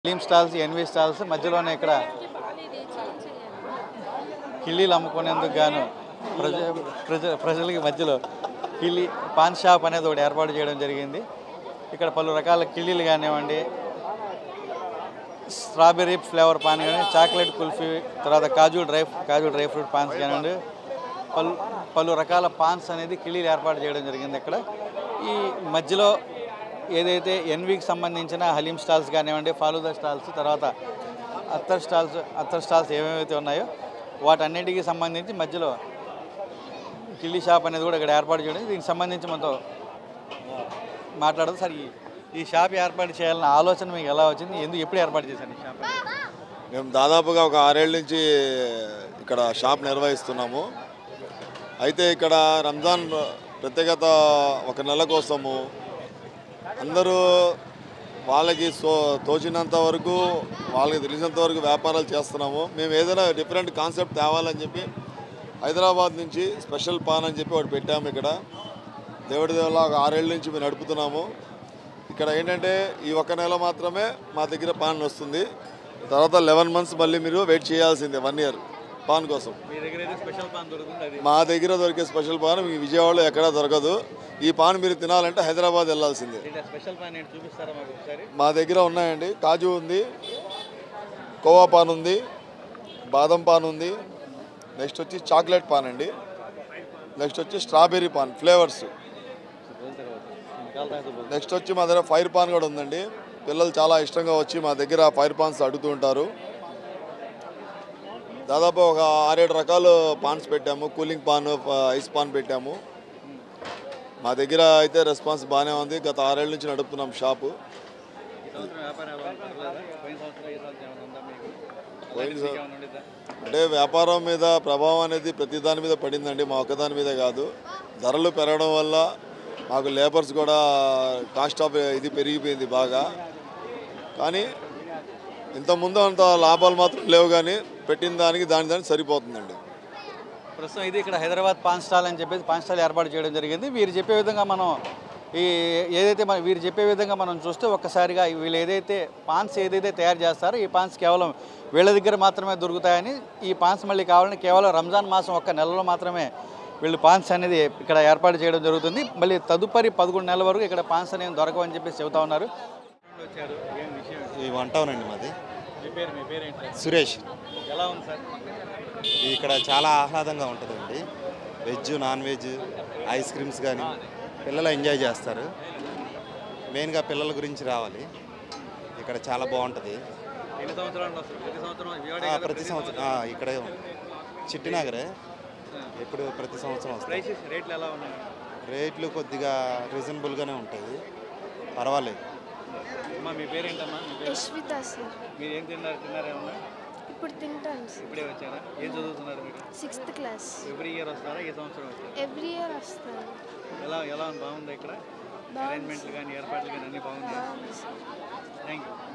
Film stalls N V stalls మధ్యలోనే ఇక్కడ కిళ్ళీలు అమ్ముకునేందుకు గాను ప్రజ ప్రజ ప్రజలకి మధ్యలో కిళ్ళి పాన్ షాప్ అనేది ఒకటి ఏర్పాటు చేయడం జరిగింది ఇక్కడ పలు రకాల కిళ్ళీలు కానివ్వండి స్ట్రాబెర్రీ ఫ్లేవర్ పాన్ కానీ చాక్లెట్ కుల్ఫీ తర్వాత కాజు డ్రై కాజు డ్రై ఫ్రూట్ పాన్స్ కానివ్వండి పలు పలు రకాల పాన్స్ అనేది కిళ్ళీలు ఏర్పాటు చేయడం జరిగింది ఇక్కడ ఈ మధ్యలో ఏదైతే ఎన్వీకి సంబంధించిన హలీం స్టాల్స్ కానివ్వండి ఫాలూదా స్టాల్స్ తర్వాత అత్తర్ స్టాల్స్ అత్తర్ స్టాల్స్ ఏమేమైతే ఉన్నాయో వాటన్నిటికీ సంబంధించి మధ్యలో కిల్లీ షాప్ అనేది కూడా ఇక్కడ ఏర్పాటు చేయడం దీనికి సంబంధించి మనతో మాట్లాడదు సార్ ఈ ఈ షాప్ ఏర్పాటు చేయాలన్న ఆలోచన మీకు ఎలా వచ్చింది ఎందుకు ఎప్పుడు ఏర్పాటు చేశారు ఈ షాప్ మేము దాదాపుగా ఒక ఆరేళ్ళ నుంచి ఇక్కడ షాప్ నిర్వహిస్తున్నాము అయితే ఇక్కడ రంజాన్ ప్రత్యేకత ఒక నెల కోసము అందరూ వాళ్ళకి సో తోచినంత వరకు వాళ్ళకి తెలిసినంత వరకు వ్యాపారాలు చేస్తున్నాము మేము ఏదైనా డిఫరెంట్ కాన్సెప్ట్ తేవాలని చెప్పి హైదరాబాద్ నుంచి స్పెషల్ పాన్ అని చెప్పి ఒకటి పెట్టాము ఇక్కడ దేవుడి దేవల ఒక ఆరేళ్ళ నుంచి మేము నడుపుతున్నాము ఇక్కడ ఏంటంటే ఈ ఒక్క నెల మాత్రమే మా దగ్గర పాన్ వస్తుంది తర్వాత లెవెన్ మంత్స్ మళ్ళీ మీరు వెయిట్ చేయాల్సిందే వన్ ఇయర్ పాన్ కోసం మీ దగ్గర అయితే స్పెషల్ పాన్ దొరుకుతుంది అది మా దగ్గర దొరికే స్పెషల్ పాన్ మీ విజయవాడలో ఎక్కడా దొరకదు ఈ పాన్ మీరు తినాలంటే హైదరాబాద్ వెళ్ళాల్సిందే ఏంటి స్పెషల్ పాన్ ఏంటి చూపిస్తారా మాకు ఒకసారి మా దగ్గర ఉన్నాయండి కాజు ఉంది కోవా పాన్ ఉంది బాదం పాన్ ఉంది నెక్స్ట్ వచ్చి చాక్లెట్ పాన్ అండి నెక్స్ట్ వచ్చి స్ట్రాబెర్రీ పాన్ ఫ్లేవర్స్ నెక్స్ట్ వచ్చి మా దగ్గర ఫైర్ పాన్ కూడా ఉందండి పిల్లలు చాలా ఇష్టంగా వచ్చి మా దగ్గర ఫైర్ పాన్స్ అడుగుతూ ఉంటారు దాదాపు ఒక ఆరేడు రకాలు పాన్స్ పెట్టాము కూలింగ్ పాన్ ఐస్ పాన్ పెట్టాము మా దగ్గర అయితే రెస్పాన్స్ బాగానే ఉంది గత ఆరేళ్ళ నుంచి నడుపుతున్నాం షాపు ఈ సంవత్సరం వ్యాపారం ఎలా ఉంది? పర్లేదా? పోయిన సంవత్సరం ఈ సంవత్సరం ఏమైనా ఉందా మీకు పోయిన సం- ఏమైనా ఉండిద్దా? అంటే వ్యాపారం మీద ప్రభావం అనేది ప్రతి దాని మీద పడిందండి మా ఒక్కదాని మీద కాదు ధరలు పెరగడం వల్ల మాకు లేబర్స్ కూడా కాస్ట్ ఆఫ్ ఇది పెరిగిపోయింది బాగా కానీ ఇంతకుముందు అంత లాభాలు మాత్రం లేవు కానీ పెట్టిన దానికి దాని దానికి సరిపోతుందండి ప్రస్తుతం ఇది ఇక్కడ హైదరాబాద్ పాన్ స్టాల్ అని చెప్పేసి పాన్ స్టాల్ ఏర్పాటు చేయడం జరిగింది వీరు చెప్పే విధంగా మనం ఈ ఏదైతే మన వీరు చెప్పే విధంగా మనం చూస్తే ఒక్కసారిగా వీళ్ళు ఏదైతే పాన్స్ ఏదైతే తయారు చేస్తారో ఈ పాన్స్ కేవలం వీళ్ళ దగ్గర మాత్రమే దొరుకుతాయని ఈ పాన్స్ మళ్ళీ కావాలని కేవలం రంజాన్ మాసం ఒక్క నెలలో మాత్రమే వీళ్ళు పాన్స్ అనేది ఇక్కడ ఏర్పాటు చేయడం జరుగుతుంది మళ్ళీ తదుపరి పదకొండు నెలల వరకు ఇక్కడ పాన్స్ అనేవి దొరకవని చెప్పేసి చెబుతా ఉన్నారు వచ్చారు ఏం విషయం ఈ వన్ టౌన్ అండి మాది మీ పేరు మీ పేరు ఏంటి సురేష్ ఎలా ఉంది సార్ ఇక్కడ చాలా ఆహ్లాదంగా ఉంటుందండి veg non veg ice creams కానీ పిల్లలు ఎంజాయ్ చేస్తారు మెయిన్గా పిల్లల గురించి రావాలి ఇక్కడ చాలా బాగుంటుంది ఎన్ని సంవత్సరాలు వస్తారు ప్రతి సంవత్సరం విజయవాడే ఆ, కదా, ప్రతి సంవత్సరం ఆ, ఇక్కడే చిట్టినగరే ఎప్పుడు ప్రతి సంవత్సరం వస్తాయి ప్రైసెస్ రేట్లు ఎలా ఉన్నాయి రేట్లు కొద్దిగా రీజనబుల్గానే ఉంటాయి పర్వాలేదు అమ్మా మీ పేరేంటమ్మా మీ పేరు యశ్విత సార్ మీరు ఏం తిన్నారు తిన్నారేమన్నా ఇప్పుడు తింటాను సార్ ఇప్పుడే వచ్చారా ఏం చదువుతున్నారు మీరు సిక్స్త్ క్లాస్ ఎవ్రీ ఇయర్ వస్తారా ఏ సంవత్సరం వచ్చారు ఎవ్రీ ఇయర్ వస్తాను ఎలా ఎలా ఉంది? బాగుందా ఇక్కడ బాగుంది అరేంజ్మెంట్లు కానీ ఏర్పాట్లు కానీ అన్నీ బాగుంది బాగుంది సార్ థ్యాంక్ యూ